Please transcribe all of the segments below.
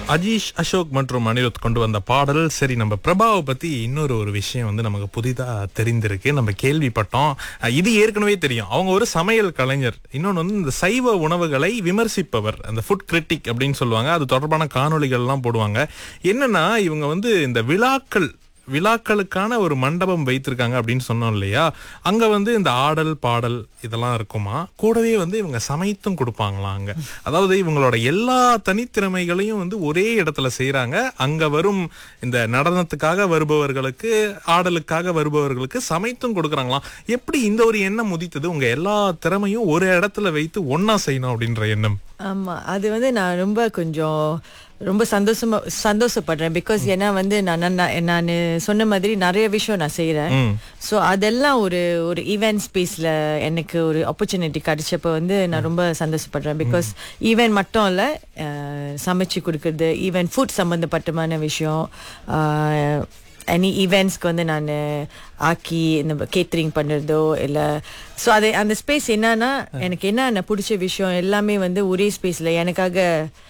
அஜீஷ் அசோக் மற்றும் அனிருத் கொண்டு வந்த பாடல் சரி நம்ம பிரபாவை பத்தி இன்னொரு ஒரு விஷயம் வந்து நமக்கு புதிதா தெரிந்திருக்கு நம்ம கேள்விப்பட்டோம் அஹ் இது ஏற்கனவே தெரியும் அவங்க ஒரு சமையல் கலைஞர் இன்னொன்று வந்து இந்த சைவ உணவுகளை விமர்சிப்பவர் அந்த ஃபுட் கிரிட்டிக் அப்படின்னு சொல்லுவாங்க அது தொடர்பான காணொளிகள்லாம் போடுவாங்க என்னன்னா இவங்க வந்து இந்த விழாக்கள் விழாக்களுக்கான ஒரு மண்டபம் வைத்திருக்காங்க அப்படின்னு சொன்னோம் இல்லையா அங்க வந்து இந்த ஆடல் பாடல் இதெல்லாம் இருக்குமா கூடவே வந்து இவங்க சமைத்தும் கொடுப்பாங்களாம் அங்க அதாவது இவங்களோட எல்லா தனித்திறமைகளையும் வந்து ஒரே இடத்துல செய்றாங்க அங்க வரும் இந்த நடனத்துக்காக வருபவர்களுக்கு ஆடலுக்காக வருபவர்களுக்கு சமைத்தும் கொடுக்குறாங்களாம் எப்படி இந்த ஒரு எண்ணம் உதித்தது உங்க எல்லா திறமையும் ஒரு இடத்துல வைத்து ஒண்ணா செய்யணும் அப்படின்ற எண்ணம் ஆமா அது வந்து நான் ரொம்ப கொஞ்சம் ரொம்ப சந்தோஷமா சந்தோஷப்படுறேன் பிகாஸ் ஏன்னா வந்து நான் நான் சொன்ன மாதிரி நிறைய விஷயம் நான் செய்யறேன் ம். ஸோ அதெல்லாம் ஒரு ஒரு ஈவென்ட் ஸ்பேஸ்ல எனக்கு ஒரு ஆப்பர்ச்சுனிட்டி கிடைச்சப்ப வந்து நான் ரொம்ப சந்தோஷப்படுறேன் பிகாஸ் ஈவென்ட் மட்டும் இல்ல அஹ், சமைச்சு கொடுக்கறது ஈவென்ட் ஃபுட் சம்பந்தப்பட்டமான விஷயம் எனி ஈவெண்ட்ஸ்க்கு வந்து நான் ஆக்கி இந்த கேத்ரிங் பண்ணுறதோ இல்லை ஸோ அது அந்த ஸ்பேஸ் என்னன்னா எனக்கு என்ன பிடிச்ச விஷயம் எல்லாமே வந்து ஒரே ஸ்பேஸில் எனக்காக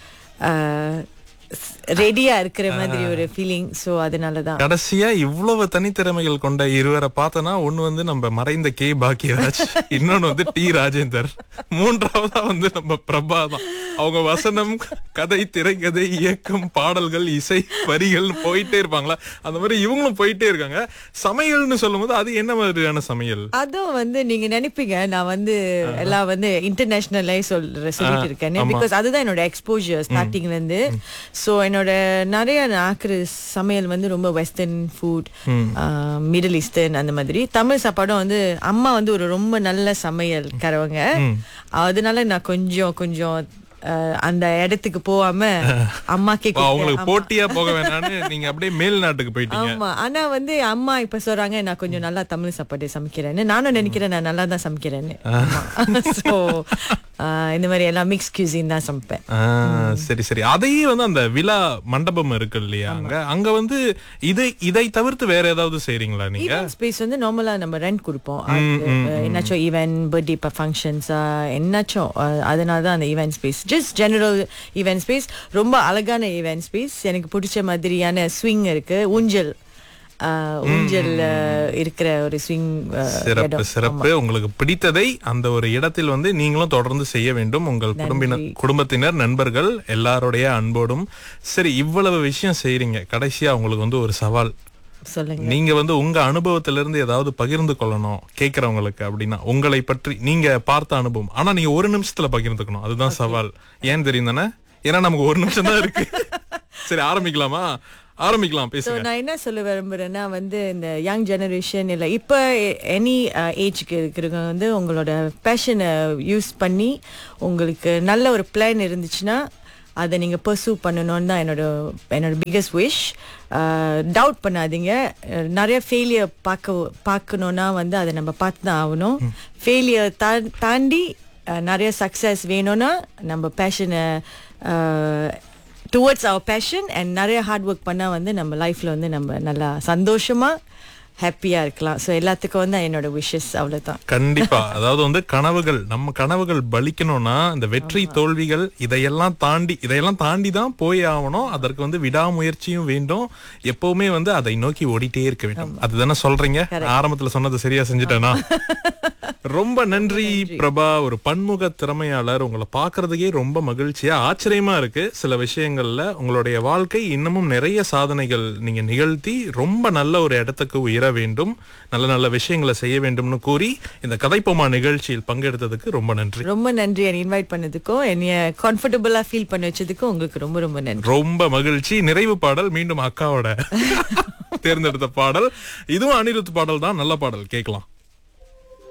ரெடியா இருக்கிற மாதிரி ஒரு ஃபீலிங் ஸோ அதனால தான் கடைசியா இவ்வளவு தனித்திறமைகள் கொண்ட இருவரை பார்த்தனா ஒண்ணு வந்து நம்ம மறைந்த கே பாக்கியராஜ் இன்னொன்னு வந்து டி ராஜேந்தர் மூன்றாவதா வந்து நம்ம பிரபா தான் அவங்க வசனம் கதை திரைக்கதை இயக்கம் பாடல்கள் இசை வரிகள் போயிட்டே இருப்பாங்களா அந்த மாதிரி இவங்களும் போயிட்டே இருக்காங்க சமையல்னு சொல்லும்போது அது என்ன மாதிரியான சமையல் அதுவும் வந்து நீங்க நினைப்பீங்க நான் வந்து எல்லாம் வந்து இன்டர்நேஷனல் சொல்ற சொல்லிட்டு இருக்கேன் பிகாஸ் அதுதான் என்னோட எக்ஸ்போஜர் ஸ்டார்டிங்ல இருந்து சோ என்னோட நிறைய நான் ஆக்குற சமையல் வந்து ரொம்ப வெஸ்டர்ன் ஃபுட் மிடில் ஈஸ்டர்ன் அந்த மாதிரி தமிழ் சாப்பாடும் வந்து அம்மா வந்து ஒரு ரொம்ப நல்ல சமையல்காரவங்க அதனால நான் கொஞ்சம் கொஞ்சம் அஹ், அந்த இடத்துக்கு போகாம அம்மாக்கே இப்ப அவங்களுக்கு போட்டியா போக வேணாம்னு நீங்க அப்படியே மேல் நாட்டுக்கு போயிட்டீங்க ஆமா ஆனா வந்து அம்மா இப்ப சொல்றாங்க நான் கொஞ்சம் நல்லா தமிழ் சாப்பாடு சமைக்கிறேன்னு நானும் நினைக்கிறேன் நான் நல்லா தான் சமைக்கிறேன்னு சோ இந்த மாதிரி எல்லாம் மிக்ஸ் கியூசின் தான் சமைப்பேன் ஆ, சரி சரி அதையே வந்து அந்த விழா மண்டபம் இருக்கு இல்லையா அங்க அங்க வந்து இதை இதை தவிர்த்து வேற ஏதாவது செய்றீங்களா நீங்க ஈவென்ட் ஸ்பேஸ் வந்து நார்மலா நம்ம ரெண்ட் கொடுப்போம் அது, என்னாச்சும் ஈவென்ட் பர்த்டே ஃபங்க்ஷன்ஸா என்னாச்சும் அஹ், அதனால தான் அந்த event space just general event space ரொம்ப அழகான ஈவென்ட் ஸ்பேஸ் எனக்கு பிடிச்ச மாதிரியான ஸ்விங் இருக்கு ஊஞ்சல் அஹ், ஊஞ்சல் அஹ், இருக்கிற ஒரு ஸ்விங் சிறப்பு சிறப்பு உங்களுக்கு பிடித்ததை அந்த ஒரு இடத்தில் வந்து நீங்களும் தொடர்ந்து செய்ய வேண்டும் உங்கள் குடும்பினர் குடும்பத்தினர் நண்பர்கள் எல்லாருடைய அன்போடும் சரி இவ்வளவு விஷயம் செய்றீங்க கடைசியா உங்களுக்கு வந்து ஒரு சவால் சொல்லுங்க நீங்க வந்து உங்க அனுபவத்திலிருந்து ஏதாவது பகிர்ந்து கொள்ளணும் கேக்குறவங்களுக்கு அப்படின்னா உங்களை பற்றி நீங்க பார்த்த அனுபவம் ஆனா நீங்க ஒரு நிமிஷத்துல பகிர்ந்துக்கணும் அதுதான் சவால் ஏன் தெரியும் தானே ஏன்னா நமக்கு ஒரு நிமிஷம் தான் இருக்கு சரி ஆரம்பிக்கலாமா ஆரம்பிக்கலாம் ஸோ பேசுங்க நான் என்ன சொல்ல விரும்புறேன்னா வந்து இந்த யங் ஜெனரேஷன் இல்லை இப்போ எனி ஏஜ்க்கு இருக்கிறவங்க வந்து உங்களோட பேஷனை யூஸ் பண்ணி உங்களுக்கு நல்ல ஒரு பிளான் இருந்துச்சுன்னா அதை நீங்கள் பர்சூ பண்ணணும்னு தான் என்னோட என்னோட பிக்கஸ்ட் விஷ் டவுட் பண்ணாதீங்க அஹ், நிறைய ஃபெயிலியர் பார்க்க பார்க்கணுன்னா வந்து அதை நம்ம பார்த்து தான் ஆகணும் ஃபெயிலியர் தா தாண்டி அஹ், நிறைய சக்ஸஸ் வேணும்னா நம்ம பேஷனை டுவர்ட்ஸ் அவர் பேஷன் அண்ட் நிறைய ஹார்ட் ஒர்க் பண்ணால் வந்து நம்ம லைஃப்பில் வந்து நம்ம நல்லா சந்தோஷமாக ஹாப்பியாக இருக்கலாம் ஸோ எல்லாத்துக்கும் வந்து என்னோட விஷஸ் அவ்வளோதான் கண்டிப்பா அதாவது வந்து கனவுகள் நம்ம கனவுகள் பலிக்கணும்னா இந்த வெற்றி தோல்விகள் இதையெல்லாம் தாண்டி இதையெல்லாம் தாண்டி தான் போய் ஆகணும் அதற்கு வந்து விடாமுயற்சியும் வேண்டும் எப்பவுமே வந்து அதை நோக்கி ஓடிட்டே இருக்க வேண்டும் அதுதானே சொல்றீங்க நான் ஆரம்பத்துல சொன்னது சரியா செஞ்சுட்டேனா ரொம்ப நன்றி பிரபா ஒரு பன்முக திறமையாளர் உங்களை பாக்குறதுக்கே ரொம்ப மகிழ்ச்சியா ஆச்சரியமா இருக்கு சில விஷயங்கள்ல உங்களுடைய வாழ்க்கை இன்னமும் நிறைய சாதனைகள் நீங்க நிகழ்த்தி ரொம்ப நல்ல ஒரு இடத்துக்கு உயர வேண்டும் நல்ல நல்ல விஷயங்களை செய்ய வேண்டும்னு கூறி இந்த கதைப்போமா நிகழ்ச்சியில் பங்கெடுத்ததுக்கு ரொம்ப நன்றி ரொம்ப நன்றி என்னை இன்வைட் பண்ணதுக்கும் என்னைய கம்ஃபர்டபுளாக ஃபீல் பண்ண வச்சதுக்கும் உங்களுக்கு ரொம்ப ரொம்ப நன்றி ரொம்ப மகிழ்ச்சி நிறைவு பாடல் மீண்டும் அக்காவோட தேர்ந்தெடுத்த பாடல் இதுவும் அனிருத் பாடல் தான் நல்ல பாடல் கேட்கலாம்